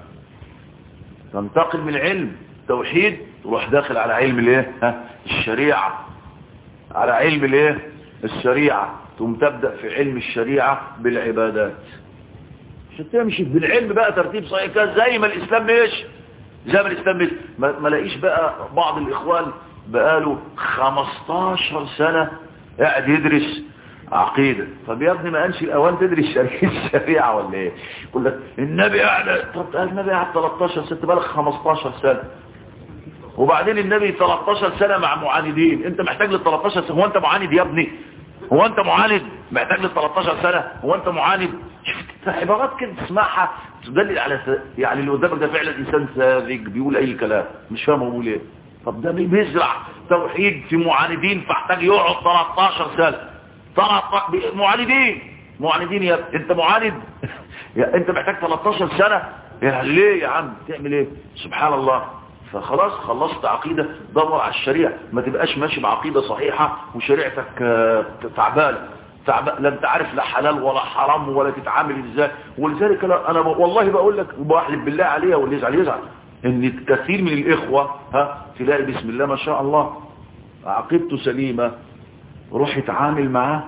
تنتقل من علم توحيد تروح داخل على علم الايه ها الشريعه على علم الايه الشريعه ثم تبدا في علم الشريعه بالعبادات عشان تمشي بالعلم بقى ترتيب صحيح كده زي ما الاسلام ماشي زي ما الاسلام ماشي ما, ما لاقيش بقى بعض الاخوان بقاله 15 سنه قاعد يدرس عقيدة طب يا ابني ما انش الاوان تدري الشريعة ولا ايه يقول لك النبي قاعد طب النبي قاعد 13 سنة بالغ 15 سنة وبعدين النبي 13 سنة مع معاندين انت محتاج لل 13 سنة هو انت معاند يا ابني هو انت معاند محتاج لل 13 سنة هو انت معاند شفت عبارات كده تسمعها تدلل على يعني اللي قدامك ده فعلا انسان ساذج بيقول اي كلام مش فاهم هو بيقول ايه طب ده بيزرع توحيد في معاندين فاحتاج يقعد 13 سنة 13 معاندين معاندين يا انت معاند يا انت محتاج 13 سنة يا ليه يا عم تعمل ايه سبحان الله فخلاص خلصت عقيدة دور على الشريعة ما تبقاش ماشي بعقيدة صحيحة وشريعتك تعبانة تعبان لا انت عارف لا حلال ولا حرام ولا تتعامل ازاي ولذلك انا والله بقول لك وبحلف بالله عليها واللي يزعل يزعل ان كثير من الاخوة ها تلاقي بسم الله ما شاء الله عقيدته سليمة روح اتعامل معاه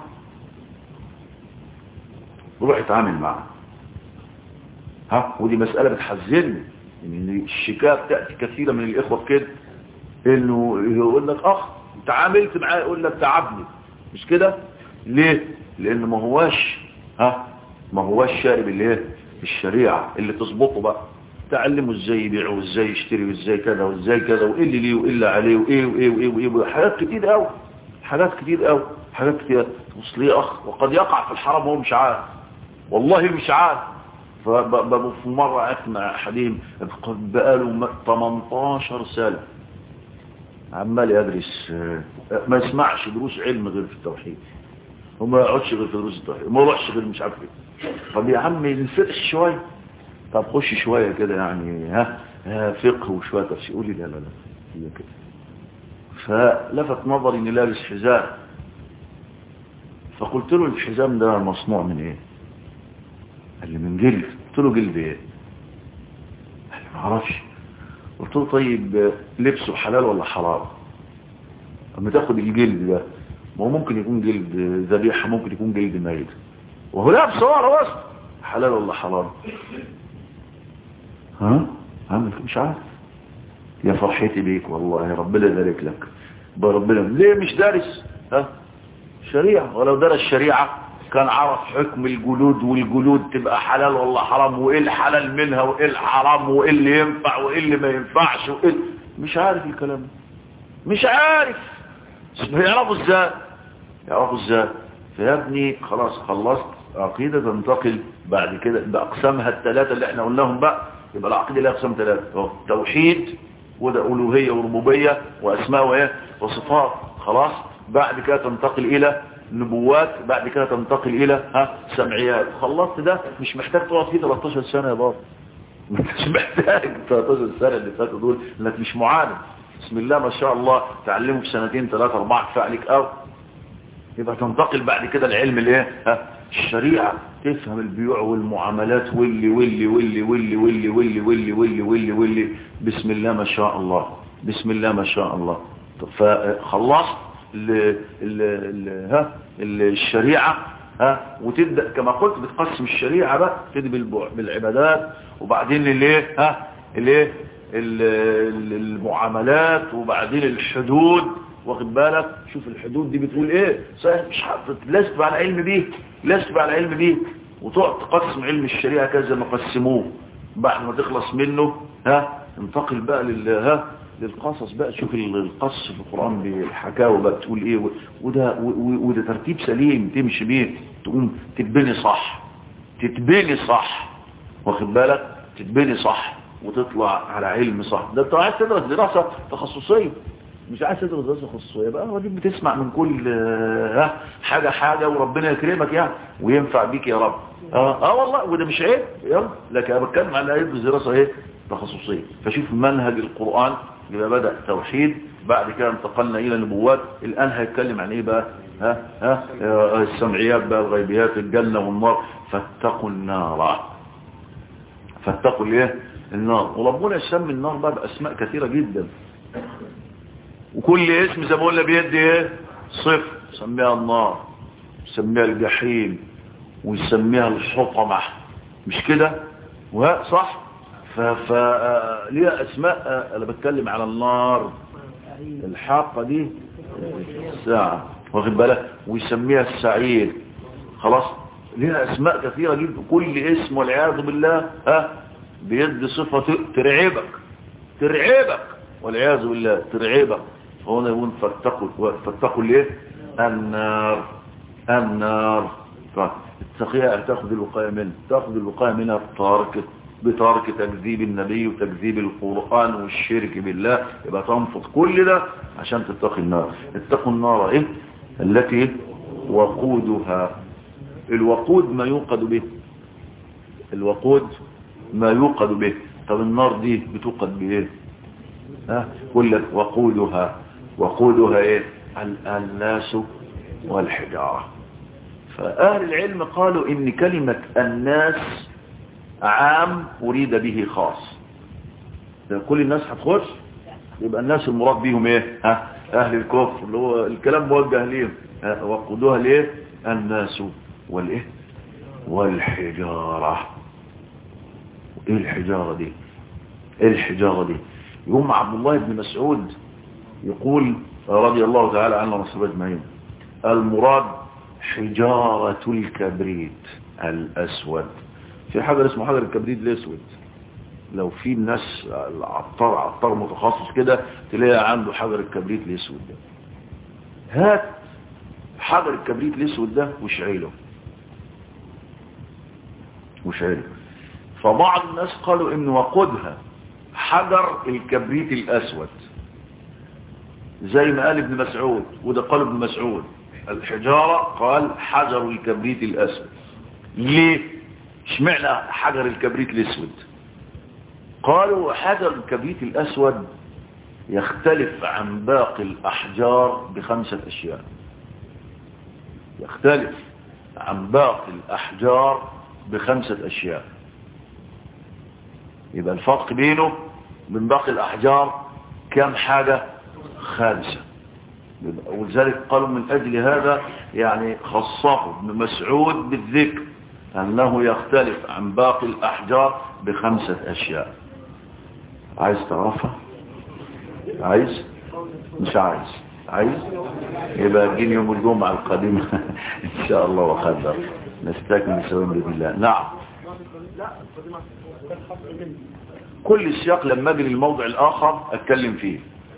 روح اتعامل معاه ها ودي مسألة بتحزنني ان الشكاية بتأتي كثيرا من الاخوة كده انه يقول لك اخ تعاملت معاه يقول لك تعبني مش كده ليه لان ما هواش ها ما هواش شارب اللي هي الشريعة اللي تظبطه بقى تعلمه ازاي يبيع وازاي يشتري وازاي كذا وازاي كذا وايه اللي ليه وايه اللي عليه وايه وايه وايه وايه حاجات كتير قوي حاجات كتير قوي حاجات كتير وصل ليه اخ وقد يقع في الحرام وهو مش عارف والله مش عارف ففي مرة اسمع حليم قد بقاله 18 سنة عمال يدرس ما يسمعش دروس علم غير في التوحيد وما يقعدش غير في دروس التوحيد ما يروحش غير مش عارف ايه طب يا عم نفتح شوية طب خش شوية كده يعني ها, ها فقه وشوية تفسير قولي لا لا لا هي كده فلفت نظري اني لابس حزام فقلت له الحزام ده مصنوع من ايه قال لي من جلد قلت له جلد ايه قال لي ما اعرفش قلت له طيب لبسه حلال ولا حرام اما تاخد الجلد ده ما هو ممكن يكون جلد ذبيحه ممكن يكون جلد ميت وهو لابس ورا بس حلال ولا حرام ها عامل مش عارف يا فرحتي بيك والله ربنا يبارك لك بربنا ليه مش دارس ها شريعه ولو درس شريعه كان عرف حكم الجلود والجلود تبقى حلال ولا حرام وايه الحلال منها وايه الحرام وايه اللي ينفع وايه اللي ما ينفعش وايه مش عارف الكلام ده مش عارف يعرفوا ازاي يعرفوا ازاي فيا ابني خلاص خلصت عقيدة تنتقل بعد كده بأقسامها الثلاثة اللي احنا قلناهم بقى يبقى العقيدة لها أقسام ثلاثة توحيد وده ألوهية وربوبية وأسماء وإيه وصفات خلاص بعد كده تنتقل إلى نبوات بعد كده تنتقل إلى ها سمعيات خلصت ده مش محتاج تقعد فيه 13 سنة يا بابا مش محتاج 13 سنة اللي فاتوا دول لانك مش معاند بسم الله ما شاء الله تعلمه في سنتين ثلاثة أربعة كفاية عليك أو يبقى تنتقل بعد كده العلم الايه ها الشريعة تفهم البيوع والمعاملات واللي واللي واللي واللي واللي واللي واللي واللي واللي واللي بسم الله ما شاء الله بسم الله ما شاء الله فخلصت ال ال ال ها الشريعة ها وتبدأ كما قلت بتقسم الشريعة بقى تبدأ بالعبادات وبعدين الايه ها الايه المعاملات وبعدين الحدود واخد بالك شوف الحدود دي بتقول ايه صحيح مش حاطط لست على علم بيه لست على علم بيه وتقعد تقسم علم الشريعة كذا ما قسموه بعد ما تخلص منه ها انتقل بقى لل ها للقصص بقى شوف القصص في القرآن بالحكاوة بقى تقول ايه وده وده ترتيب سليم تمشي بيه تقوم تتبني صح تتبني صح واخد بالك تتبني صح وتطلع على علم صح ده انت عايز تدرس دراسة تخصصية مش عايز تدرس دراسة خصوصية بقى هو دي بتسمع من كل ها حاجة حاجة وربنا يكرمك يعني وينفع بيك يا رب اه, آه والله وده مش عيب يلا لكن انا بتكلم على يدرس دراسة ايه تخصصية فشوف منهج القرآن يبقى بدأ توحيد بعد كده انتقلنا الى نبوات الان هيتكلم عن ايه بقى ها ها السمعيات بقى الغيبيات الجنة والنار فاتقوا النار فاتقوا الايه النار وربنا يسمي النار بقى باسماء كثيرة جدا وكل اسم زي ما قلنا بيدي ايه صفر يسميها النار يسميها الجحيم ويسميها الحطمة مش كده صح فليها اسماء انا بتكلم على النار الحاقة دي الساعة واخد بالك ويسميها السعيد خلاص لها اسماء كثيرة جدا كل اسم والعياذ بالله ها بيد صفة ترعبك ترعبك والعياذ بالله ترعبك هنا يقول فاتقوا فاتقوا ليه النار النار التقية تاخذ الوقاية منه تاخذ الوقاية منها بتارك بتارك تكذيب النبي وتكذيب القرآن والشرك بالله يبقى تنفض كل ده عشان تتقي النار اتقوا النار ايه التي وقودها الوقود ما يوقد به الوقود ما يوقد به طب النار دي بتوقد بايه ها كل لك وقودها وقودها ايه الناس والحجارة فأهل العلم قالوا إن كلمة الناس عام أريد به خاص كل الناس هتخش يبقى الناس المراد بيهم ايه ها أهل الكفر اللي هو الكلام موجه ليهم وقودها ليه الناس والايه والحجارة ايه الحجارة دي ايه الحجارة دي يقوم عبد الله بن مسعود يقول رضي الله تعالى عنه ونصر اجمعين المراد حجارة الكبريت الأسود في حجر اسمه حجر الكبريت الأسود لو في الناس العطار عطار متخصص كده تلاقي عنده حجر الكبريت الأسود ده هات حجر الكبريت الأسود ده وشعيله وشعيله فبعض الناس قالوا ان وقودها حجر الكبريت الأسود زي ما قال ابن مسعود وده قال ابن مسعود الحجارة قال حجر الكبريت الأسود ليه اشمعنى حجر الكبريت الأسود قالوا حجر الكبريت الأسود يختلف عن باقي الأحجار بخمسة أشياء يختلف عن باقي الأحجار بخمسة أشياء يبقى الفرق بينه من باقي الأحجار كم حاجة خامسة ولذلك قالوا من أجل هذا يعني خصه ابن مسعود بالذكر أنه يختلف عن باقي الأحجار بخمسة أشياء عايز تعرفها عايز مش عايز عايز يبقى جيني يوم الجمعة القادمة إن شاء الله وخدر نستكمل سوين بإذن الله نعم كل سياق لما اجي للموضع الآخر أتكلم فيه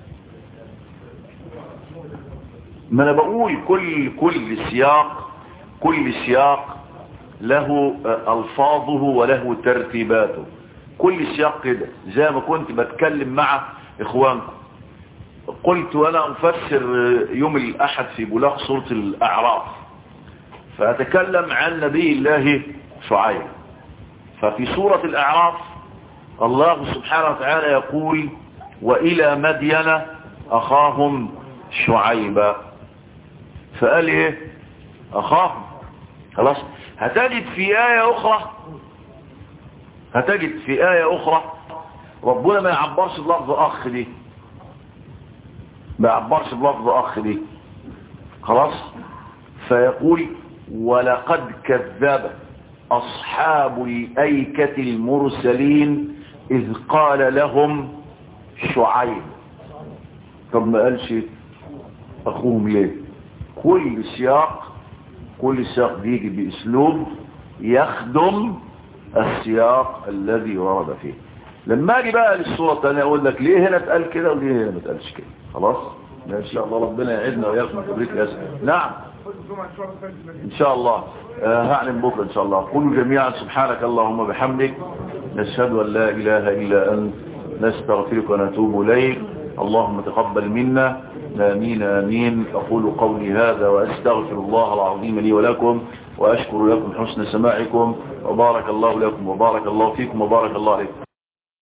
ما انا بقول كل كل سياق كل سياق له الفاظه وله ترتيباته كل سياق كده زي ما كنت بتكلم مع اخوانكم قلت وانا افسر يوم الاحد في بلاغ سوره الاعراف فاتكلم عن نبي الله شعيب ففي سوره الاعراف الله سبحانه وتعالى يقول والى مدين اخاهم شعيبا فقال ايه اخاهم خلاص هتجد في آية أخرى هتجد في آية أخرى ربنا ما يعبرش بلفظ أخ دي ما يعبرش بلفظ أخ دي خلاص فيقول ولقد كذب أصحاب الأيكة المرسلين إذ قال لهم شعيب طب ما قالش أخوهم ليه كل سياق كل سياق بيجي باسلوب يخدم السياق الذي ورد فيه لما اجي بقى للصوره الثانيه اقول لك ليه هنا اتقال كده وليه هنا ما اتقالش كده خلاص ان شاء الله ربنا يعيدنا وياكم كبريت الاسم نعم ان شاء الله آه هعلم بكره ان شاء الله قولوا جميعا سبحانك اللهم بحمدك نشهد ان لا اله الا انت نستغفرك ونتوب اليك اللهم تقبل منا آمين آمين أقول قولي هذا وأستغفر الله العظيم لي ولكم وأشكر لكم حسن سماعكم وبارك الله لكم وبارك الله فيكم وبارك الله عليكم